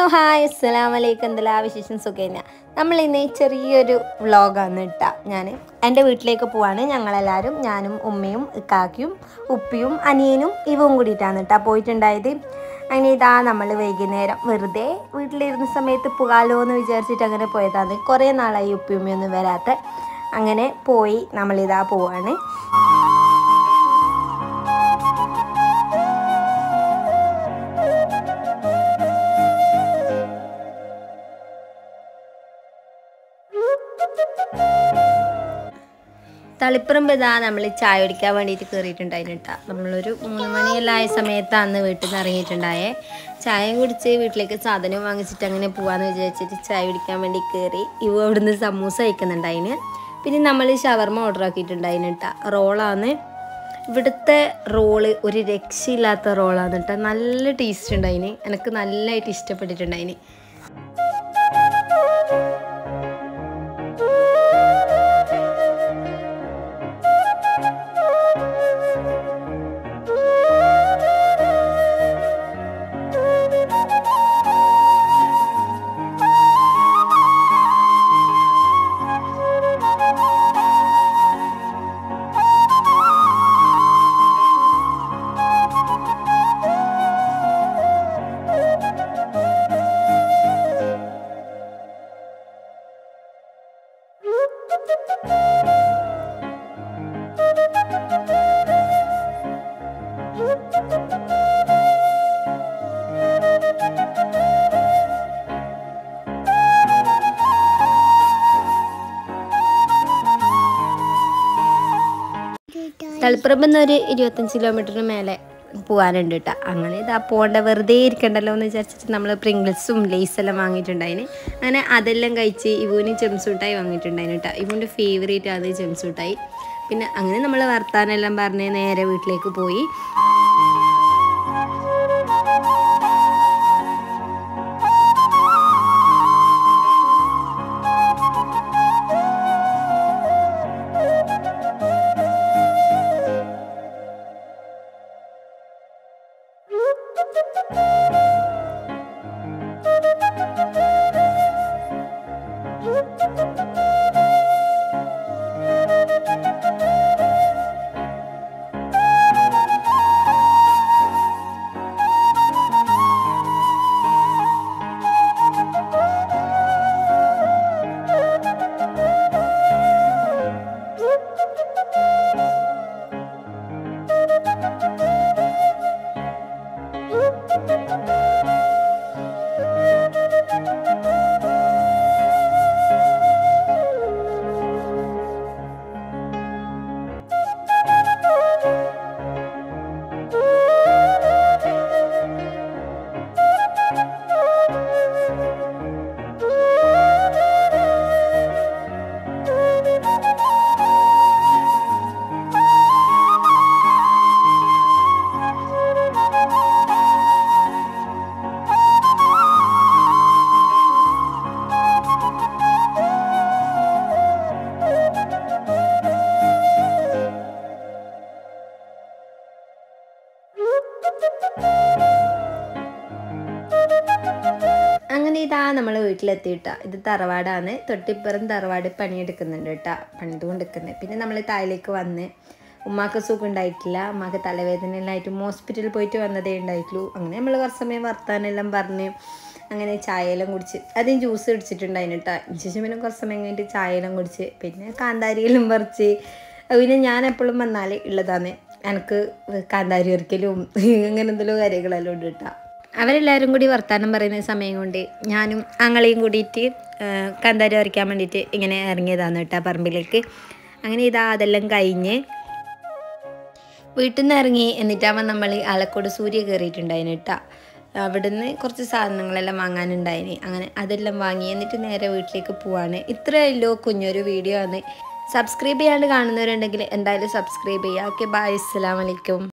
hi അസ്സലാം വലൈക്കും എന്തെല്ലാം വിശേഷം സുഖേന നമ്മൾ ഇന്ന് ചെറിയൊരു വ്ളോഗാണ് ഇട്ട ഞാൻ എൻ്റെ വീട്ടിലേക്ക് പോവാണ് ഞങ്ങളെല്ലാവരും ഞാനും ഉമ്മയും ഇക്കാക്കിയും ഉപ്പിയും അനിയനും ഇവും കൂടിയിട്ടാണ് ഇട്ടാ പോയിട്ടുണ്ടായത് അങ്ങനെ ഇതാ നമ്മൾ വൈകുന്നേരം വെറുതെ വീട്ടിലിരുന്ന സമയത്ത് പോകാലോ എന്ന് വിചാരിച്ചിട്ട് അങ്ങനെ പോയതാണ് കുറേ നാളായി ഉപ്പി ഉമ്മയൊന്നും വരാത്ത അങ്ങനെ പോയി നമ്മളിതാ പോവാണ് തളിപ്പറമ്പ് ഇതാ നമ്മൾ ചായ കുടിക്കാൻ വേണ്ടിയിട്ട് കയറിയിട്ടുണ്ടായിരുന്നു കേട്ടോ നമ്മളൊരു മൂന്ന് മണിയെല്ലാം ആയ സമയത്താണ് വീട്ടിൽ നിന്ന് ഇറങ്ങിയിട്ടുണ്ടായേ ചായയും കുടിച്ച് വീട്ടിലേക്ക് സാധനം വാങ്ങിച്ചിട്ട് അങ്ങനെ പോവാന്ന് വിചാരിച്ചിട്ട് ചായ കുടിക്കാൻ വേണ്ടി കയറി ഇവ അവിടുന്ന് സമൂസ കഴിക്കുന്നുണ്ടായിന് പിന്നെ നമ്മൾ ഷവർമ ഓർഡർ ആക്കിയിട്ടുണ്ടായിന് കേട്ടോ റോളാണ് ഇവിടുത്തെ റോള് ഒരു രക്ഷയില്ലാത്ത റോളാണ് കേട്ടോ നല്ല ടേസ്റ്റ് ഉണ്ടായിന് എനിക്ക് നല്ലതായിട്ട് ഇഷ്ടപ്പെട്ടിട്ടുണ്ടായിന് തളിപ്പറമ്പ് ഒരു ഇരുപത്തഞ്ച് കിലോമീറ്ററിന് മേലെ പോകാനുണ്ട് കേട്ടോ അങ്ങനെ ഇതാ പോകേണ്ട വെറുതെ ഇരിക്കണ്ടല്ലോ എന്ന് വിചാരിച്ചിട്ട് നമ്മൾ പ്രിങ്കിൾസും ലേസെല്ലാം വാങ്ങിയിട്ടുണ്ടായിന് അങ്ങനെ അതെല്ലാം കഴിച്ച് ഇവന് ചെംസൂട്ടായി വാങ്ങിയിട്ടുണ്ടായിന് കേട്ടോ ഇവൻ്റെ ഫേവറേറ്റ് അത് ചെംസൂട്ടായി പിന്നെ അങ്ങനെ നമ്മൾ വർത്താനെല്ലാം പറഞ്ഞ് നേരെ വീട്ടിലേക്ക് പോയി അങ്ങനെ ഇതാ നമ്മൾ വീട്ടിലെത്തിയിട്ട ഇത് തറവാടാണ് തൊട്ടിപ്പുറം തറവാട് പണിയെടുക്കുന്നുണ്ട് കേട്ടോ പണിതുകൊണ്ടിരിക്കുന്നത് പിന്നെ നമ്മൾ താഴേക്ക് വന്ന് ഉമ്മാക്ക് സുഖം ഉണ്ടായിട്ടില്ല ഉമ്മാക്ക് തലവേദന എല്ലായിട്ടും ഹോസ്പിറ്റലിൽ പോയിട്ട് വന്നതേ ഉണ്ടായിട്ടുള്ളൂ അങ്ങനെ നമ്മൾ കുറച്ച് സമയം വർത്താനെല്ലാം പറഞ്ഞ് അങ്ങനെ ചായയെല്ലാം കുടിച്ച് ആദ്യം ജ്യൂസ് കുടിച്ചിട്ടുണ്ടായിരുന്നു കേട്ടോ ശേഷം പിന്നെ കുറച്ച് സമയം കഴിഞ്ഞിട്ട് ചായയെല്ലാം കുടിച്ച് പിന്നെ കാന്താരിയെല്ലാം പറിച്ച് പിന്നെ ഞാൻ എപ്പോഴും വന്നാൽ ഉള്ളതാണ് എനിക്ക് കാന്താരി ഒരിക്കലും അങ്ങനെ എന്തെല്ലോ കാര്യങ്ങളെല്ലാം ഉണ്ട് കേട്ടോ അവരെല്ലാവരും കൂടി വർത്തമാനം പറയുന്ന സമയം കൊണ്ട് ഞാനും ആങ്ങളെയും കൂടിയിട്ട് കന്താരി വരയ്ക്കാൻ വേണ്ടിയിട്ട് ഇങ്ങനെ ഇറങ്ങിയതാണ് കേട്ടോ പറമ്പിലേക്ക് അങ്ങനെ ഇതാ അതെല്ലാം കഴിഞ്ഞ് വീട്ടിൽ നിന്ന് ഇറങ്ങി എന്നിട്ടാകുമ്പോൾ നമ്മൾ ആലക്കോട് സൂര്യ കയറിയിട്ടുണ്ടായിന് കേട്ടോ അവിടുന്ന് കുറച്ച് സാധനങ്ങളെല്ലാം വാങ്ങാനുണ്ടായിന് അങ്ങനെ അതെല്ലാം വാങ്ങി എന്നിട്ട് നേരെ വീട്ടിലേക്ക് പോവാണ് ഇത്രയല്ലോ കുഞ്ഞൊരു വീഡിയോ ആണ് സബ്സ്ക്രൈബ് ചെയ്യാണ്ട് കാണുന്നവരുണ്ടെങ്കിൽ എന്തായാലും സബ്സ്ക്രൈബ് ചെയ്യുക ഓക്കെ ബായ് അസ്സലാമലൈക്കും